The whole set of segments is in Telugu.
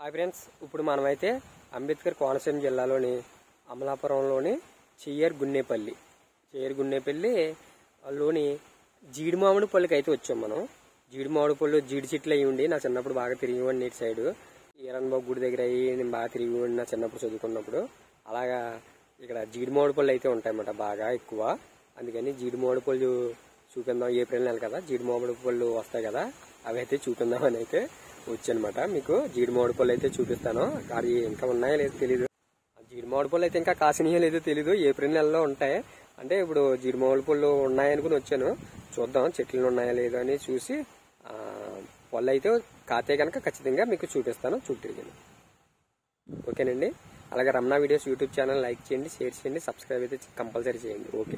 హాయ్ ఫ్రెండ్స్ ఇప్పుడు మనమైతే అంబేద్కర్ కోనసీమ జిల్లాలోని అమలాపురంలోని చెయ్యర్ గున్నేపల్లి చెయ్యర్ గున్నేపల్లి లోని జీడి మామిడి పళ్ళకి అయితే వచ్చాం మనం జీడి మామిడి పళ్ళు జీడి చెట్లు అయ్యి ఉండి నా చిన్నప్పుడు బాగా తిరిగివ్వండి ఇటు సైడ్ ఈరన్ బాబు గుడి దగ్గర అయ్యి నేను బాగా తిరిగివ్వండి నా చిన్నప్పుడు చదువుకున్నప్పుడు అలాగా ఇక్కడ జీడి మామిడి పళ్ళు అయితే ఉంటాయన్నమాట బాగా ఎక్కువ అందుకని జీడి మామిడి పళ్ళు చూపిందాం ఏప్రిల్ నెల కదా జీడి మామిడి పళ్ళు వస్తాయి కదా అవి అయితే చూపిందాం అని అయితే వచ్చానమాట మీకు జీడి మామిడి పళ్ళు అయితే చూపిస్తాను అది ఇంకా ఉన్నాయో లేదో తెలీదు ఆ జీడి మామిడి పళ్ళు అయితే ఇంకా కాసినాయో లేదో తెలీదు ఏప్రిల్ నెలలో ఉంటాయి అంటే ఇప్పుడు జీడి మామిడి పళ్ళు ఉన్నాయనుకుని వచ్చాను చూద్దాం చెట్లు ఉన్నాయా లేదో అని చూసి ఆ, పళ్ళు అయితే కాతే కనుక ఖచ్చితంగా మీకు చూపిస్తాను చూపిరిగాను ఓకేనండి అలాగే Ramana videos YouTube channel like చేయండి షేర్ చేయండి సబ్స్క్రైబ్ అయితే కంపల్సరీ చేయండి ఓకే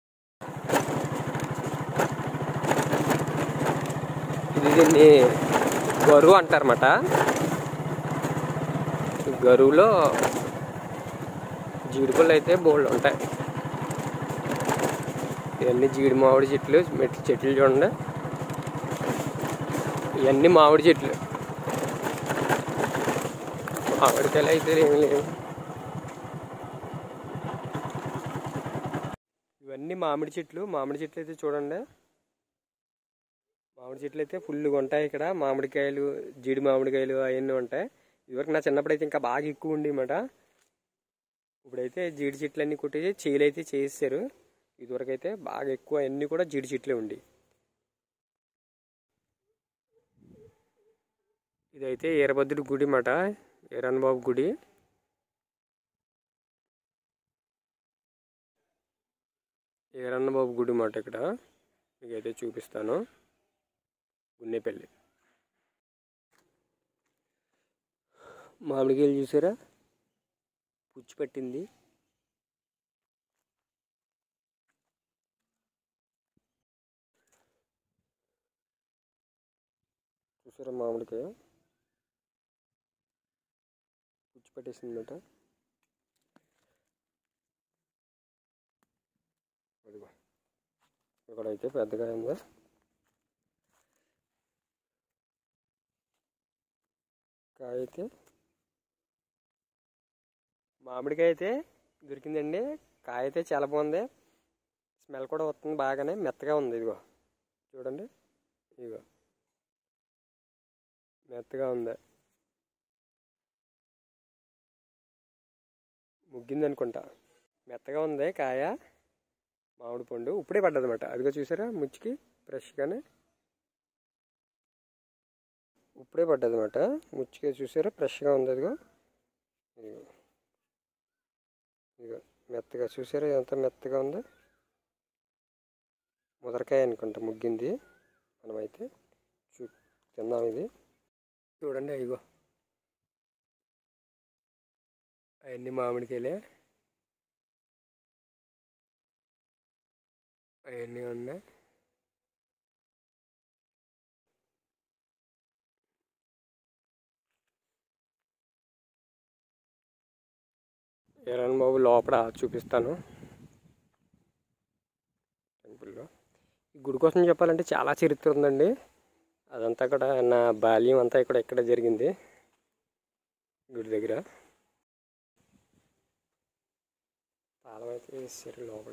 ఇది దీన్ని గరువు అంటారన్నమాట గరువులో జీడిపళ్ళు అయితే బోల్డ్ ఉంటాయి ఇవన్నీ జీడి మామిడి చెట్లు మెట్లు చెట్లు చూడండి ఇవన్నీ మామిడి చెట్లు మామిడికాయలు అయితే ఏమి లేవు ఇవన్నీ మామిడి చెట్లు మామిడి చెట్లు అయితే చూడండి మామిడి చెట్లు అయితే ఫుల్గా ఉంటాయి ఇక్కడ మామిడికాయలు జీడి మామిడికాయలు అవన్నీ ఉంటాయి ఇదివరకు నా చిన్నప్పుడు అయితే ఇంకా బాగా ఎక్కువ ఉండి అన్నమాట ఇప్పుడైతే జీడి చెట్లు అన్ని కొట్టేసి చేలు అయితే చేసారు ఇదివరకు అయితే బాగా ఎక్కువ అన్ని కూడా జీడి చెట్లే ఉండి ఇదైతే ఈరభద్రుడి గుడి మాట ఈరన్నబాబు గుడి ఈరన్నబాబు గుడి మాట ఇక్కడ మీకైతే చూపిస్తాను గున్నేపల్లి మామిడికాయలు చూసారా పుచ్చి పట్టింది చూసారా మామిడికాయ పుచ్చి పట్టేసింది అనమాట అదిగో ఇక్కడైతే పెద్దగా ఉందా కాయ అయితే మామిడికాయ అయితే దొరికిందండి కాయ అయితే చాలా బాగుంది స్మెల్ కూడా వస్తుంది బాగానే మెత్తగా ఉంది ఇదిగో చూడండి ఇదిగో మెత్తగా ఉంది ముగ్గింది అనుకుంటా మెత్తగా ఉంది కాయ మామిడి పండు ఇప్పుడే పడ్డది అనమాట అదిగో చూసారా ముచ్చికి ఫ్రెష్గానే ఇప్పుడే పడ్డది అనమాట ముచ్చిగా చూసారా ఫ్రెష్గా ఉంది అదిగో ఇదిగో ఇదిగో మెత్తగా చూసారా ఎంత మెత్తగా ఉందో ముదరకాయ అనుకుంటా ముగ్గింది మనమైతే చూ తిందాం ఇది చూడండి ఇగో అవన్నీ మామిడికాయలే అవన్నీ ఉన్నాయి ఏరన్ బాబు లోపల చూపిస్తాను టెంపుల్లో ఈ గుడి కోసం చెప్పాలంటే చాలా చరిత్ర ఉందండి అదంతా కూడా నా బాల్యం అంతా ఇక్కడ ఇక్కడ జరిగింది గుడి దగ్గర తాళం అయితే వేసారు లోపల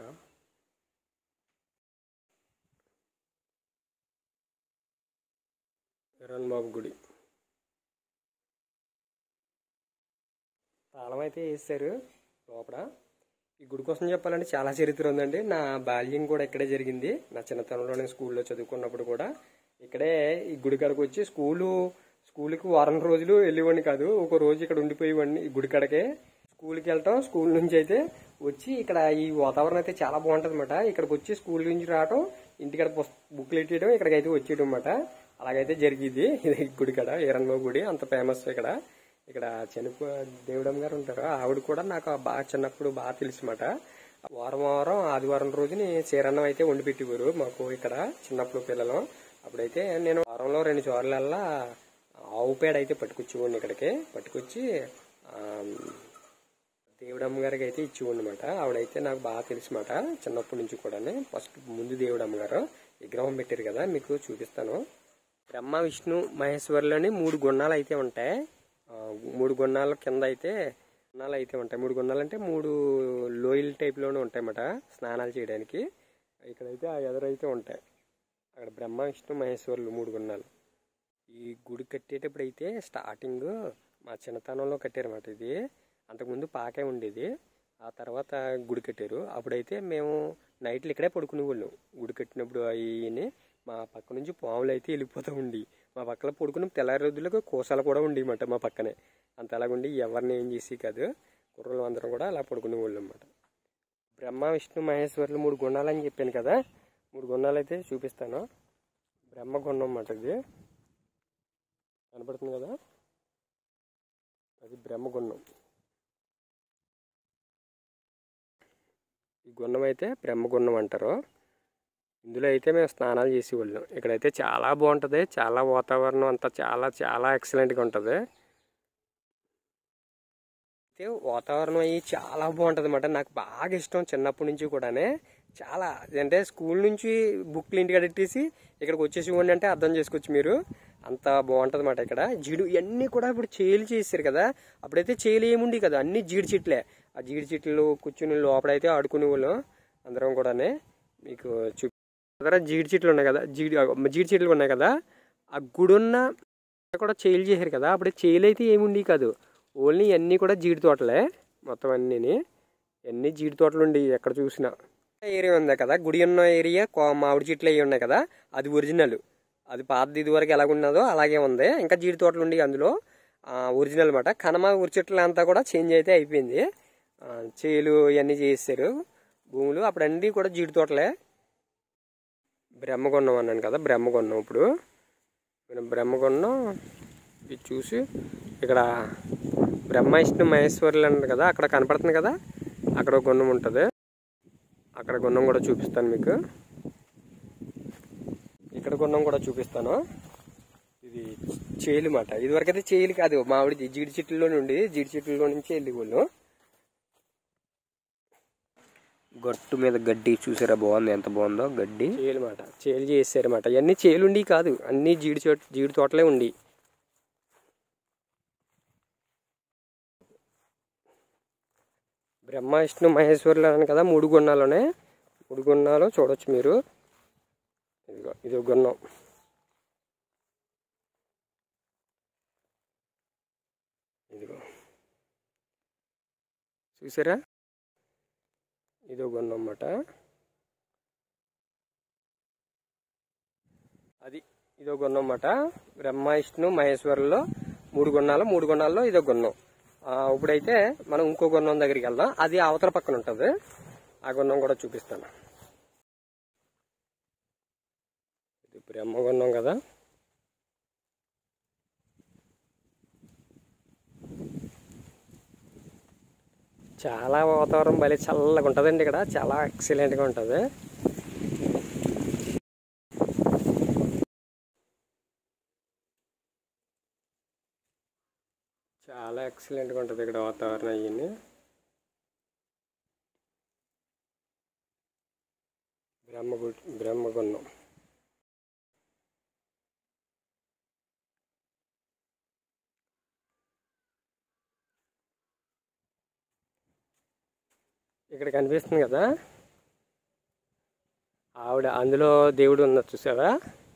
ఏరన్ బాబు గుడి తాళం అయితే వేసారు లోపల ఈ గుడి కోసం చెప్పాలంటే చాలా చరిత్ర ఉందండి నా బాల్యం కూడా ఇక్కడే జరిగింది నా చిన్నతనంలోనే స్కూల్లో చదువుకున్నప్పుడు కూడా ఇక్కడే ఈ గుడి కాడకు వచ్చి స్కూలు స్కూల్కి వారం రోజులు వెళ్ళేవాడిని కాదు ఒక రోజు ఇక్కడ ఉండిపోయేవాడిని ఈ గుడి కాడకే స్కూల్కి వెళ్ళటం స్కూల్ నుంచి అయితే వచ్చి ఇక్కడ ఈ వాతావరణం అయితే చాలా బాగుంటుంది అనమాట ఇక్కడికి వచ్చి స్కూల్ నుంచి రావటం ఇంటికాడ బుక్లు ఎట్టేయడం ఇక్కడికి అయితే వచ్చేయడం అనమాట అలాగైతే జరిగింది ఇది గుడి కాడ ఈరన్మ గుడి అంత ఫేమస్ ఇక్కడ ఇక్కడ చనిపో దేవుడమ్మ గారు ఉంటారు ఆవిడ కూడా నాకు బాగా చిన్నప్పుడు బాగా తెలుసు మాట వారం వారం ఆదివారం రోజుని చీరన్నం అయితే వండి పెట్టేవారు మాకు ఇక్కడ చిన్నప్పుడు పిల్లలు అప్పుడైతే నేను వారంలో రెండు చోట్లల్లా ఆవు పేడ అయితే పట్టుకొచ్చేవాడిని ఇక్కడికి పట్టుకొచ్చి ఆ, దేవుడమ్మ గారికి అయితే ఇచ్చేవాడిని అనమాట ఆవిడైతే నాకు బాగా తెలుసు మాట చిన్నప్పటి నుంచి కూడా ఫస్ట్ ముందు దేవుడమ్మ గారు విగ్రహం పెట్టారు కదా మీకు చూపిస్తాను బ్రహ్మ విష్ణు మహేశ్వరులోని మూడు గుణాలు అయితే ఉంటాయి ఆ, మూడు గున్నాల కింద అయితే గున్నాలు అయితే ఉంటాయి మూడు గున్నాలు అంటే మూడు లోయల్ టైప్లోనే ఉంటాయన్నమాట స్నానాలు చేయడానికి ఇక్కడైతే ఆ ఎదురైతే ఉంటాయి అక్కడ బ్రహ్మ విష్ణు మహేశ్వరులు మూడు గున్నాలు ఈ గుడి కట్టేటప్పుడు అయితే స్టార్టింగ్ మా చిన్నతనంలో కట్టారన్నమాట ఇది అంతకుముందు పాకే ఉండేది ఆ తర్వాత గుడి కట్టారు అప్పుడైతే మేము నైట్లు ఇక్కడే పడుకునే వాళ్ళం గుడి కట్టినప్పుడు అవి మా పక్క నుంచి పాములు అయితే వెళ్ళిపోతూ ఉండి మా పక్కన పడుకుని తెల్లారి రోజులకు కోసాలు కూడా ఉండేమాట మా పక్కనే అంత అలాగుండి ఎవరిని ఏం చేసి కాదు కుర్రలు అందరం కూడా అలా పడుకునే వాళ్ళు అనమాట బ్రహ్మ విష్ణు మహేశ్వరులు మూడు గుణాలు అని చెప్పాను కదా మూడు గుణాలు అయితే చూపిస్తాను బ్రహ్మ గుణం అన్నమాట ఇది కనపడుతుంది కదా అది బ్రహ్మగుణం ఈ గుణం అయితే బ్రహ్మగుణం అంటారు ఇందులో అయితే మేము స్నానాలు చేసేవాళ్ళం ఇక్కడైతే చాలా బాగుంటుంది చాలా వాతావరణం అంతా చాలా చాలా ఎక్సలెంట్గా ఉంటుంది అయితే వాతావరణం అయ్యి చాలా బాగుంటుంది అనమాట నాకు బాగా ఇష్టం చిన్నప్పటి నుంచి కూడానే చాలా అంటే స్కూల్ నుంచి బుక్లు ఇంటికి పెట్టేసి ఇక్కడికి వచ్చేసి ఇవ్వండి అంటే అర్థం చేసుకోవచ్చు మీరు అంత బాగుంటుంది అనమాట ఇక్కడ జీడు ఇవన్నీ కూడా ఇప్పుడు చేలు చేశారు కదా అప్పుడైతే చేలు ఏముండి కదా అన్ని జీడి చెట్లే ఆ జీడి చెట్లు కూర్చుని లోపలైతే ఆడుకునే వాళ్ళం అందరం కూడానే మీకు చూ దగ్గర జీడి చెట్లు ఉన్నాయి కదా జీడి జీడి చెట్లు ఉన్నాయి కదా ఆ గుడి ఉన్న కూడా చేలు చేశారు కదా అప్పుడు చేలు అయితే ఏముండి కాదు ఓన్లీ అన్నీ కూడా జీడి తోటలే మొత్తం అన్నీని అన్నీ జీడి తోటలు ఉండి ఎక్కడ చూసినా ఏరియా ఉంది కదా గుడి ఉన్న ఏరియా కో- మామిడి చెట్లు అవి ఉన్నాయి కదా అది ఒరిజినల్ అది పాతది ఇది వరకు ఎలాగున్నదో అలాగే ఉంది ఇంకా జీడి తోటలు ఉండి అందులో ఆ, ఒరిజినల్ అనమాట కనమ ఉరి చెట్లు అంతా కూడా చేంజ్ అయితే అయిపోయింది ఆ, చేలు ఇవన్నీ చేసారు భూములు అప్పుడు అన్నీ కూడా జీడి తోటలే బ్రహ్మగొండం అన్నాను కదా బ్రహ్మగొండం ఇప్పుడు మనం బ్రహ్మగొండం ఇది చూసి ఇక్కడ బ్రహ్మ విష్ణు మహేశ్వరులు అన్నారు కదా అక్కడ కనపడుతుంది కదా అక్కడ ఒక గుండం ఉంటుంది అక్కడ గుండం కూడా చూపిస్తాను మీకు ఇక్కడ గుండం కూడా చూపిస్తాను ఇది చేలు మాట ఇదివరకైతే చేలు కాదు మామిడి జీడి చెట్లలో నుండి జీడి చెట్లలో నుంచి వెళ్ళి వాళ్ళు గట్టు మీద గడ్డి చూసారా బాగుంది ఎంత బాగుందో గడ్డి చేలు మాట చేలు చేసారన్నమాట ఇవన్నీ చేలుండి కాదు అన్ని జీడి చోట జీడి తోటలే ఉండి బ్రహ్మ విష్ణు మహేశ్వరులు అని కదా మూడు గున్నాలోనే మూడు గున్నాలు చూడొచ్చు మీరు ఇదిగో ఇది ఒక గున్నం ఇదిగో చూసారా ఇది ఒక గున్నం అన్నమాట అది ఇదో గుణం అన్నమాట బ్రహ్మ విష్ణు మహేశ్వరుల్లో మూడు గుణాలు మూడు గుణాల్లో ఇదో గుణం ఆ, ఇప్పుడైతే మనం ఇంకో గుణం దగ్గరికి వెళ్దాం అది అవతల పక్కన ఉంటుంది ఆ గుణం కూడా చూపిస్తాను ఇది బ్రహ్మ గుణం కదా చాలా వాతావరణం భలే చల్లగా ఉంటుందండి ఇక్కడ చాలా ఎక్సలెంట్గా ఉంటుంది చాలా ఎక్సలెంట్గా ఉంటుంది ఇక్కడ వాతావరణం అయ్యింది బ్రహ్మగు బ్రహ్మగుండం ఇక్కడ కనిపిస్తుంది కదా ఆవిడ అందులో దేవుడు ఉన్నది చూసావా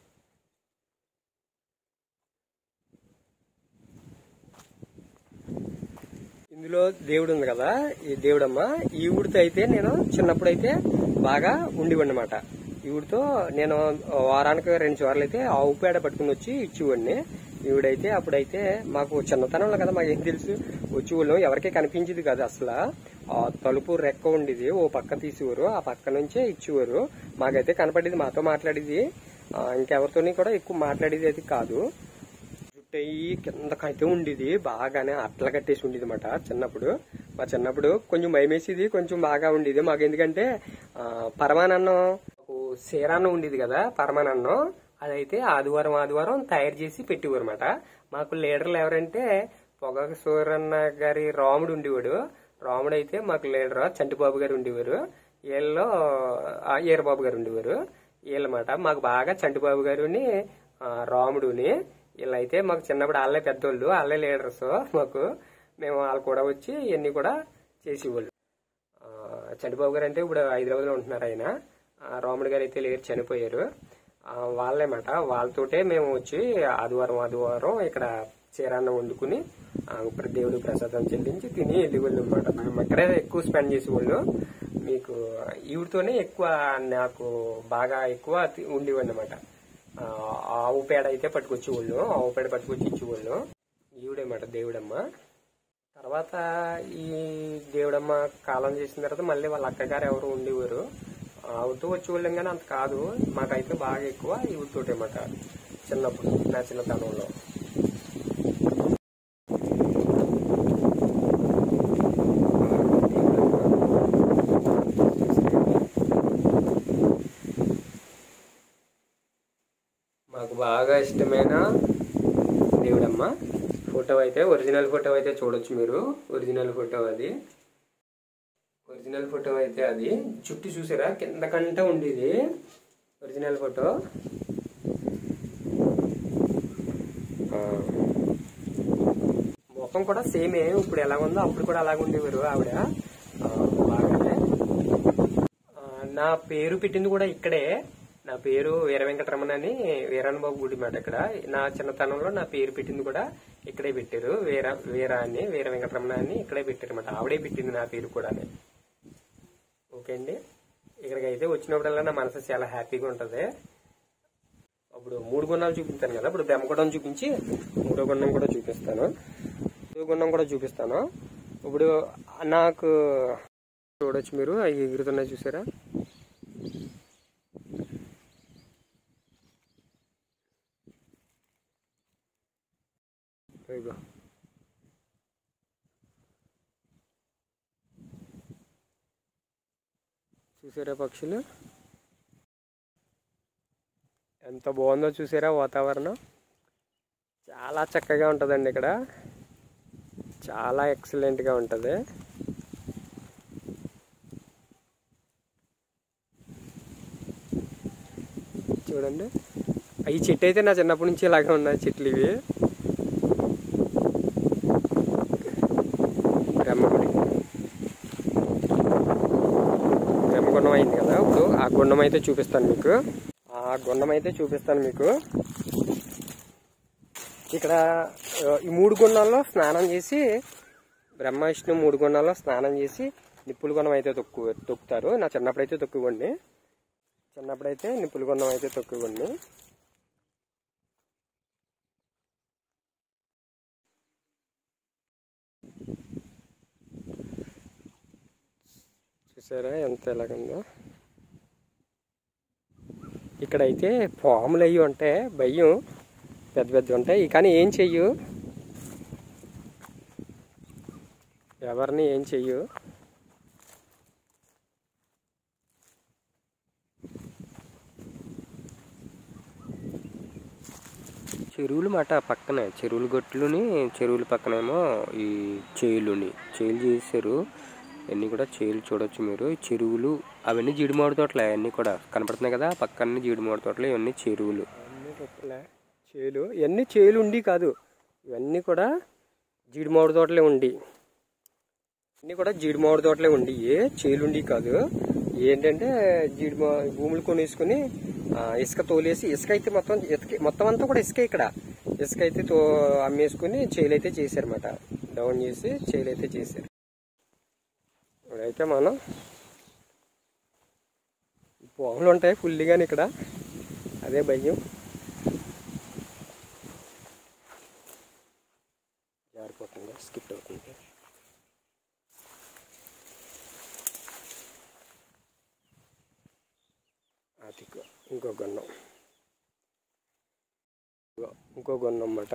ఇందులో దేవుడు ఉంది కదా ఈ దేవుడమ్మ ఈ ఊడితో అయితే నేను చిన్నప్పుడు అయితే బాగా ఉండేవాడిని అనమాట ఈవిడతో నేను వారానికి రెండు సార్లు అయితే ఆవు పేడ పట్టుకుని వచ్చి ఇచ్చేవాడిని ఈవిడైతే అప్పుడైతే మాకు చిన్నతనంలో కదా మాకు ఏం తెలుసు వచ్చి వాళ్ళం ఎవరికీ కనిపించేది కాదు అసలు ఆ తలుపు రెక్క ఉండేది ఓ పక్క తీసేవారు ఆ పక్క నుంచే ఇచ్చేవారు మాకైతే కనపడేది మాతో మాట్లాడేది ఆ, ఇంకెవరితోని కూడా ఎక్కువ మాట్లాడేది అయితే కాదు జుట్టు అయ్యి కిందకైతే ఉండేది బాగానే అట్ల కట్టేసి ఉండేది అనమాట చిన్నప్పుడు మా చిన్నప్పుడు కొంచెం భయమేసేది కొంచెం బాగా ఉండేది మాకు ఎందుకంటే ఆ, పరమానన్నం మాకు శీరాన్నం ఉండేది కదా పరమానన్నం అదైతే ఆదివారం ఆదివారం తయారు చేసి పెట్టేవారు అనమాట మాకు లీడర్లు ఎవరంటే పొగక సూరన్న గారి రాముడు ఉండేవాడు రాముడు అయితే మాకు లీడర్ చంటిబాబు గారు ఉండేవారు వీళ్ళలో ఆ, ఈరబాబు గారు ఉండేవారు వీళ్ళమాట మాకు బాగా చంటిబాబు గారుని ఆ, రాముడుని వీళ్ళైతే మాకు చిన్నప్పుడు వాళ్ళే పెద్దోళ్ళు వాళ్ళే లీడర్స్ మాకు మేము వాళ్ళు కూడా వచ్చి ఇవన్నీ కూడా చేసేవాళ్ళు ఆ, చంటిబాబు గారు అంటే ఇప్పుడు హైదరాబాద్లో ఉంటున్నారు ఆయన ఆ, రాముడు గారు అయితే లేరు చనిపోయారు ఆ, వాళ్ళేమాట వాళ్ళతోటే మేము వచ్చి ఆదివారం ఆదివారం ఇక్కడ చీరాన్న వండుకుని ఆ, ఇప్పుడు దేవుడి ప్రసాదం చెల్లించి తిని వెళ్ళేవాళ్ళు అనమాట మేము ఇక్కడే ఎక్కువ స్పెండ్ చేసేవాళ్ళు మీకు ఈవిడతోనే ఎక్కువ నాకు బాగా ఎక్కువ తి- ఉండేవాడిని అనమాట ఆవు పేడ అయితే పట్టుకొచ్చేవాళ్ళు ఆవు పేడ పట్టుకొచ్చి ఇచ్చేవాళ్ళు ఈవిడేమాట దేవుడమ్మ తర్వాత ఈ దేవుడమ్మ కాలం చేసిన తర్వాత మళ్ళీ వాళ్ళ అక్కగారు ఎవరు ఉండేవారు ఆవిడతో వచ్చేవాళ్ళం కానీ అంత కాదు మాకైతే బాగా ఎక్కువ ఈవిడతోటి అన్నమాట చిన్నప్పుడు నా చిన్నతనంలో మాకు బాగా ఇష్టమైన దేవుడమ్మ ఫోటో అయితే ఒరిజినల్ ఫోటో అయితే చూడొచ్చు మీరు ఒరిజినల్ ఫోటో అది ఒరిజినల్ ఫోటో అయితే అది చుట్టూ చూసారా కింద కంట ఉండేది ఒరిజినల్ ఫోటో ఆ. ముఖం కూడా సేమే ఇప్పుడు ఎలా ఉందో అప్పుడు కూడా అలాగ ఉండేవారు ఆవిడ ఆ, బాగానే ఆ, నా పేరు పెట్టింది కూడా ఇక్కడే నా పేరు వీర వెంకటరమణ అని వీరన్నబాబు గుడి మాట ఇక్కడ నా చిన్నతనంలో నా పేరు పెట్టింది కూడా ఇక్కడే పెట్టారు వీర వీర అని వీర వెంకటరమణ అని ఇక్కడే పెట్టారు అనమాట ఆవిడే పెట్టింది నా పేరు కూడా ఓకే అండి ఇక్కడికి అయితే వచ్చినప్పుడల్లా నా మనసు చాలా హ్యాపీగా ఉంటది అప్పుడు మూడు గుణాలు చూపిస్తాను కదా ఇప్పుడు బ్రహ్మగుణం చూపించి మూడో గుణం కూడా చూపిస్తాను మూడో గుణం కూడా చూపిస్తాను ఇప్పుడు నాకు చూడొచ్చు మీరు అవి ఎగురుతున్నాయి చూసారా ఇదిగో. చూసారా పక్షులు ఎంత బాగుందో చూసారా వాతావరణం చాలా చక్కగా ఉంటుందండి ఇక్కడ చాలా ఎక్సలెంట్గా ఉంటుంది చూడండి ఈ చెట్టు అయితే నా చిన్నప్పటి నుంచి ఇలాగే ఉన్నాయి చెట్లు ఇవి బ్రహ్మగుడి బ్రహ్మగుండం అయింది కదా ఇప్పుడు ఆ గుండం అయితే చూపిస్తాను మీకు ఆ గుండం అయితే చూపిస్తాను మీకు ఇక్కడ ఆ, ఈ మూడు గుండాల్లో స్నానం చేసి బ్రహ్మ విష్ణు మూడు గుండాల్లో స్నానం చేసి నిప్పుల గుండం అయితే తొక్కు తొక్కుతారు నా చిన్నప్పుడైతే తొక్కుకోండి చిన్నప్పుడైతే నిప్పుల గుండం అయితే తొక్కుకోండి చూసారా ఎంత ఎలాగుందో ఇక్కడైతే పాములు అయ్యి ఉంటాయి భయం పెద్ద పెద్ద ఉంటాయి కానీ ఏం చెయ్యు ఎవరిని ఏం చెయ్యు చెరువులు మాట పక్కనే చెరువులు గొట్లుని చెరువుల పక్కనేమో ఈ చేలుని చేలు చేశారు అన్నీ కూడా చేలు చూడొచ్చు మీరు ఈ చెరువులు అవన్నీ జీడి మామిడి తోటలే అన్నీ కూడా కనపడుతున్నాయి కదా పక్కనే జీడి మామిడి తోటలు ఇవన్నీ చెరువులు అన్నీ తొక్కలే చేలు ఇవన్నీ చేలు ఉండి కాదు ఇవన్నీ కూడా జీడి మామిడి తోటలే ఉండి అన్నీ కూడా జీడి మామిడి తోటలే ఉండి ఏ చేలు ఉండి కాదు ఏంటంటే జీడి మా భూములు కొనేసుకుని ఆ, ఇసుక తోలేసి ఇసుక అయితే మొత్తం ఇసుక మొత్తం అంతా కూడా ఇసుక ఇక్కడ ఇసుక అయితే తో అమ్మేసుకుని చేలు అయితే చేశారన్నమాట డౌన్ చేసి చేలు అయితే చేశారు ఇప్పుడైతే మనం పాములు ఉంటాయి ఫుల్లీగాని ఇక్కడ అదే భయం జారిపోతుంది స్కిప్ అవుతుంది అది ఇంకో గొన్నం ఇగో ఇంకో గొన్నం అన్నమాట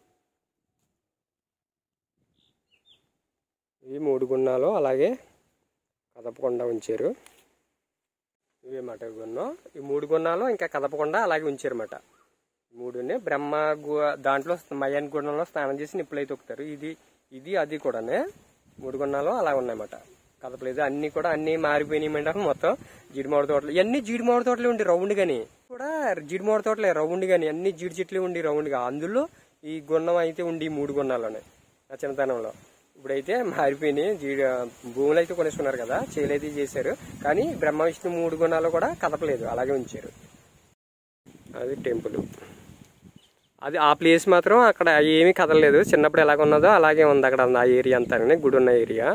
ఇవి మూడు గున్నాలు అలాగే కదపకుండా ఉంచారు ఇవే మాట గున్నం ఈ మూడు గున్నాలు ఇంకా కదపకుండా అలాగే ఉంచారన్నమాట మూడుని బ్రహ్మ గు- దాంట్లో మయాన్ గుండంలో స్నానం చేసి నిప్పులై తొక్కుతారు ఇది ఇది అది కూడానే మూడు గున్నాలు అలా ఉన్నాయన్నమాట కదపలేదు అన్ని కూడా అన్ని మారిపోయినాయి మేడం మొత్తం జీడి మామిడి తోటలు ఇవన్నీ జీడి మామిడి తోటలే ఉండి రౌండ్ గాని కూడా జీడి మామిడి తోటలే రౌండ్ గాని అన్ని జీడి చెట్లు ఉండి రౌండ్ గా అందులో ఈ గున్నం అయితే ఉండి ఈ మూడు గున్నాలోనే నా చిన్నతనంలో ఇప్పుడైతే మారిపోయినాయి జీడి భూములు అయితే కొనేసుకున్నారు కదా చేలైతే చేశారు కానీ బ్రహ్మ విష్ణు మూడు గుణాలు కూడా కదపలేదు అలాగే ఉంచారు అది టెంపుల్ అది ఆ ప్లేస్ మాత్రం అక్కడ ఏమీ కదలలేదు చిన్నప్పుడు ఎలాగ ఉన్నదో అలాగే ఉంది అక్కడ ఆ ఏరియా అంతా గుడి ఉన్న ఏరియా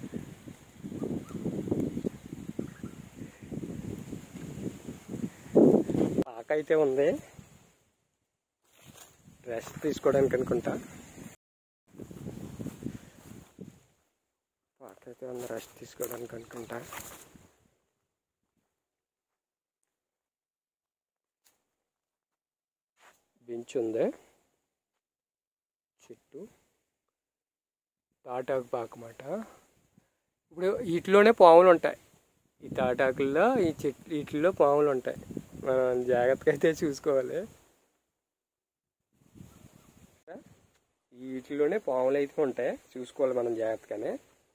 పాక అయితే ఉంది రెస్ట్ తీసుకోవడానికి అనుకుంటా పాక అయితే ఉంది రెస్ట్ తీసుకోవడానికి అనుకుంటా బెంచ్ ఉంది చెట్టు తాటాకు పాకమాట ఇప్పుడు వీటిలోనే పాములు ఉంటాయి ఈ తాటాకుల్లో ఈ చెట్లు వీటిల్లో పాములు ఉంటాయి మనం జాగ్రత్తగా అయితే చూసుకోవాలి వీటిలోనే పాములు అయితే ఉంటాయి చూసుకోవాలి మనం జాగ్రత్తగానే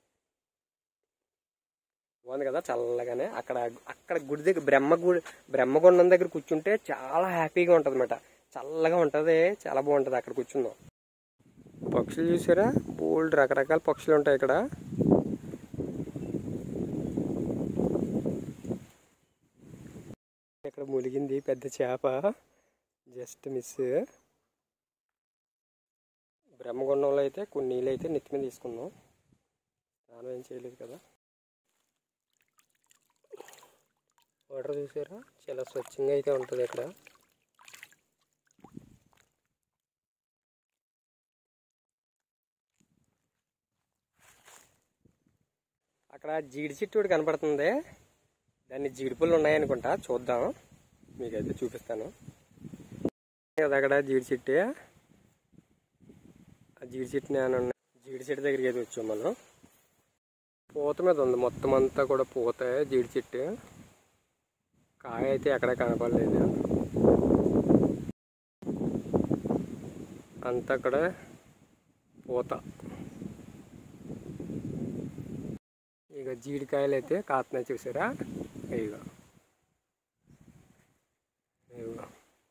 బాగుంది కదా చల్లగానే అక్కడ అక్కడ గుడి దగ్గర బ్రహ్మ గుడి బ్రహ్మగుండం దగ్గర కూర్చుంటే చాలా హ్యాపీగా ఉంటుంది అనమాట చల్లగా ఉంటుంది చాలా బాగుంటుంది అక్కడ కూర్చుందాం పక్షులు చూసారా బోల్డ్ రకరకాల పక్షులు ఉంటాయి ఇక్కడ ఇక్కడ ములిగింది పెద్ద చేప జస్ట్ మిస్ బ్రహ్మగుండంలో అయితే కొన్ని నీళ్ళు అయితే నెత్తి మీద తీసుకున్నాం స్నానం ఏం చేయలేదు కదా వాటర్ చూసారా చాలా స్వచ్ఛంగా అయితే ఉంటుంది ఇక్కడ అక్కడ జీడి చెట్టు ఒకటి కనపడుతుంది దాన్ని జీడి పళ్ళు ఉన్నాయనుకుంటా చూద్దాం మీకైతే చూపిస్తాను కదా అక్కడ జీడి చెట్టు ఆ జీడి చెట్టుని ఏమన్నా జీడి చెట్టు దగ్గరికి అయితే వచ్చాం మనం పూత మీద ఉంది మొత్తం అంతా కూడా పూత జీడి చెట్టు కాయ అయితే ఎక్కడ కనపడలేదు అంతా కూడా పూత ఇక జీడికాయలు అయితే కాతున్నాయి చూసారా ఇక ఇదిగో.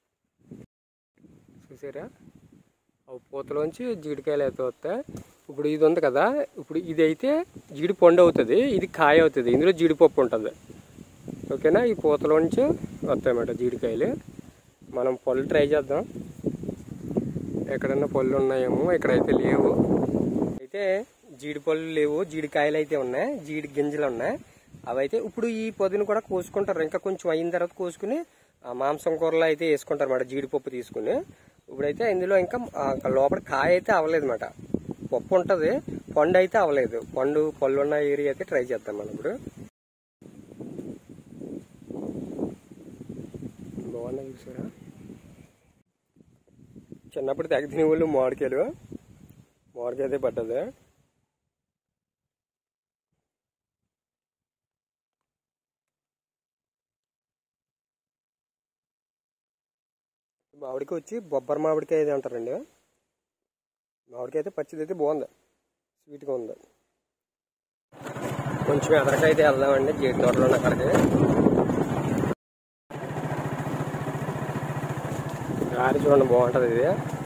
చూసారా అవి పూతలోంచి జీడికాయలు అయితే వస్తాయి ఇప్పుడు ఇది ఉంది కదా ఇప్పుడు ఇది అయితే జీడి పండు అవుతుంది ఇది కాయ అవుతుంది ఇందులో జీడిపప్పు ఉంటుంది ఓకేనా ఈ పూతలోంచి వస్తాయన్నమాట జీడికాయలు మనం పళ్ళు ట్రై చేద్దాం ఎక్కడన్నా పళ్ళు ఉన్నాయేమో ఇక్కడైతే లేవు అయితే జీడి పళ్ళు లేవు జీడికాయలు అయితే ఉన్నాయి జీడి గింజలు ఉన్నాయి అవైతే ఇప్పుడు ఈ పొదిని కూడా కోసుకుంటారు ఇంకా కొంచెం అయిన తర్వాత కోసుకుని ఆ మాంసం కూరలో అయితే వేసుకుంటారు అన్నమాట జీడిపప్పు తీసుకుని ఇప్పుడైతే ఇందులో ఇంకా ఆ, లోపల కాయ అయితే అవ్వలేదు అనమాట పప్పు ఉంటుంది పండు అయితే అవ్వలేదు పండు పళ్ళు ఉన్న ఏరియా అయితే ట్రై చేద్దాం మనం ఇప్పుడు బాగున్నాయి చూసారా చిన్నప్పుడు తెగ తినే వాళ్ళు మామిడికాయలు మామిడికాయ అయితే పడ్డది మామిడికి వచ్చి బొబ్బరి మామిడికాయ ఇది అంటారండి మామిడికాయ అయితే పచ్చిది అయితే బాగుంది స్వీట్గా ఉంది కొంచెం ఎదరికైతే వెళ్దామండి జీడి తోటలో ఉన్న అక్కడికి దారి చూడండి బాగుంటుంది ఇది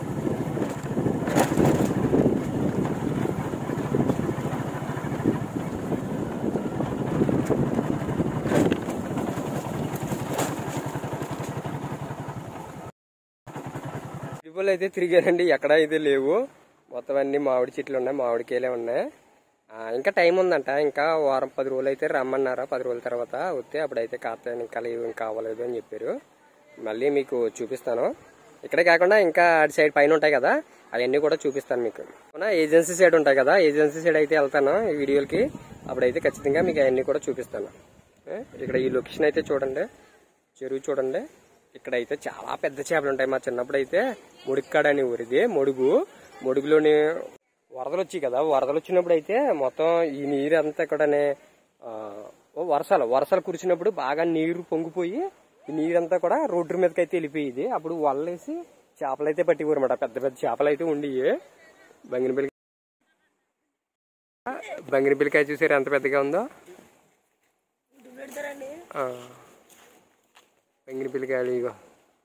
తిరుపతి అయితే తిరిగానండి ఎక్కడ అయితే లేవు మొత్తం అన్ని మామిడి చెట్లు ఉన్నాయి మామిడికాయలే ఉన్నాయి ఆ, ఇంకా టైం ఉందంట ఇంకా వారం పది రోజులు అయితే రమ్మన్నారా పది రోజుల తర్వాత వస్తే అప్పుడైతే కాస్తాయని ఇంకా లేవు ఇంకా అవ్వలేదు అని చెప్పారు మళ్ళీ మీకు చూపిస్తాను ఇక్కడే కాకుండా ఇంకా అటు సైడ్ పైన ఉంటాయి కదా అవన్నీ కూడా చూపిస్తాను మీకు అవునా ఏజెన్సీ సైడ్ ఉంటాయి కదా ఏజెన్సీ సైడ్ అయితే వెళ్తాను ఈ వీడియోలకి అప్పుడైతే ఖచ్చితంగా మీకు అవన్నీ కూడా చూపిస్తాను ఏ? ఇక్కడ ఈ లొకేషన్ అయితే చూడండి చెరువు చూడండి ఇక్కడైతే చాలా పెద్ద చేపలు ఉంటాయి మా చిన్నప్పుడు అయితే ముడిక్కాడ అని ఊరిది మొడుగు మొడుగులోని వరదలు వచ్చాయి కదా వరదలు వచ్చినప్పుడు అయితే మొత్తం ఈ నీరు అంతా కూడానే ఆ, ఓ వర్షాలు వర్షాలు కురిసినప్పుడు బాగా నీరు పొంగిపోయి ఈ నీరంతా కూడా రోడ్డు మీదకి అయితే వెళ్ళిపోయేది అప్పుడు వల్లేసి చేపలు అయితే పట్టేవారు అనమాట పెద్ద పెద్ద చేపలు అయితే ఉండి బంగినపల్లి బంగినపిల్లికాయ చూసారు ఎంత పెద్దగా ఉందో ఆ. బంగినపిల్లికాయలు ఇగో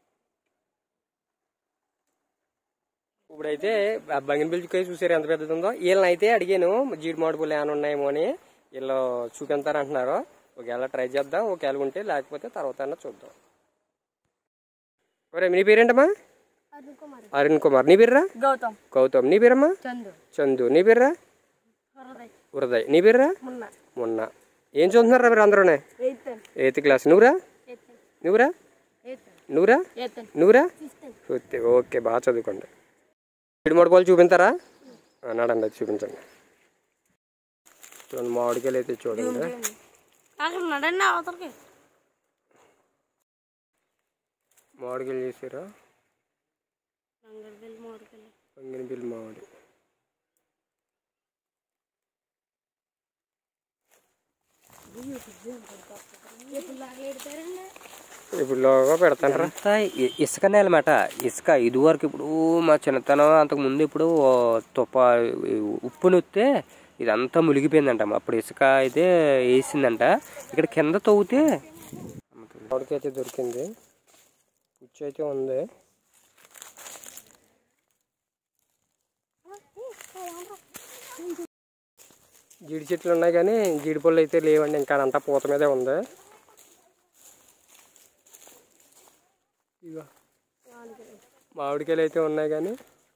ఇప్పుడైతే ఆ బంగినపిల్లికాయ చూసారు ఎంత పెద్దది ఉందో వీళ్ళని అయితే అడిగాను జీడి మామిడి పుల్లు ఏమైనా ఉన్నాయేమో అని వీళ్ళు చూపించారంటున్నారు ఒకవేళ ట్రై చేద్దాం ఒకవేళ ఉంటే లేకపోతే తర్వాత అన్న చూద్దాం ఒరే నీ పేరేంటమ్మా అరుణ్ కుమార్ నీ పేర్రా గౌతమ్ గౌతమ్ నీ పేరమ్మా చందు చందు నీ పేర్రా ఉరదయ్ నీ పేర్రా మొన్న మొన్న ఏం చూస్తున్నారా మీరు అందరూనే ఎయిత్ ఎయిత్ క్లాస్ నువ్వురా నువ్వురా నువ్వురా ఎయిత్ నువ్వురా ఫిఫ్త్ ఓకే బాగా చదువుకోండి ఇటు మూడు పాలు చూపించారా ఆ, నడండి అది చూపించండి చూడండి మామిడికాయలు అయితే చూడండి అక్కడ నడండి అవతలకి మామిడికాయలు చేసారా రంగడిపల్లి మోడకెళ్ళి పంగిన బిల్లు మామిడి ఇప్పుడు లోగా పెడతానరా అంతా ఇ- ఇసుక నేలమాట ఇసుక ఇదివరకు ఇప్పుడు మా చిన్నతనం అంతకు ముందు ఇప్పుడు ఓ తుప్ప ఉప్పు నొత్తే ఇదంతా మునిగిపోయిందంట అప్పుడు ఇసుక అయితే వేసిందంట ఇక్కడ కింద తవ్వుతే మామిడికాయ అయితే దొరికింది పుచ్చు అయితే ఉంది జీడి చెట్లు ఉన్నాయి కానీ జీడి పళ్ళు అయితే లేవండి ఇంకా అంతా పూత మీదే ఉంది ఇగో మామిడికాయలు అయితే ఉన్నాయి కానీ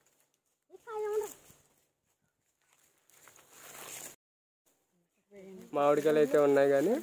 మామిడికాయలు అయితే ఉన్నాయి కానీ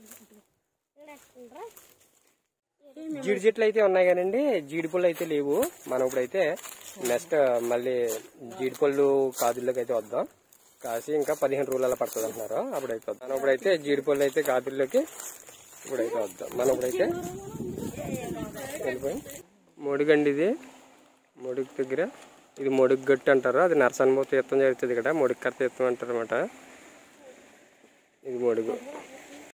జీడి చెట్లు అయితే ఉన్నాయి కానండి జీడి పళ్ళు అయితే లేవు మనం ఇప్పుడైతే నెక్స్ట్ మళ్ళీ జీడి పళ్ళు కాదుల్లోకి అయితే వద్దాం కాసి ఇంకా పదిహేను రోజుల పడుతుంది అంటున్నారు అప్పుడైతే వద్దాం మనం ఇప్పుడైతే జీడి పళ్ళు అయితే కాదుల్లోకి ఇప్పుడైతే వద్దాం మనం ఇప్పుడైతే వెళ్ళిపోయి మొడుగండి ఇది మొడుగు దగ్గర ఇది మొడుగు గట్టు అంటారు అది నరసన్మూత తీర్థం జరుగుతుంది ఇక్కడ మొడుగు కట్ట తీర్థం అంటారు అనమాట ఇది మొడుగు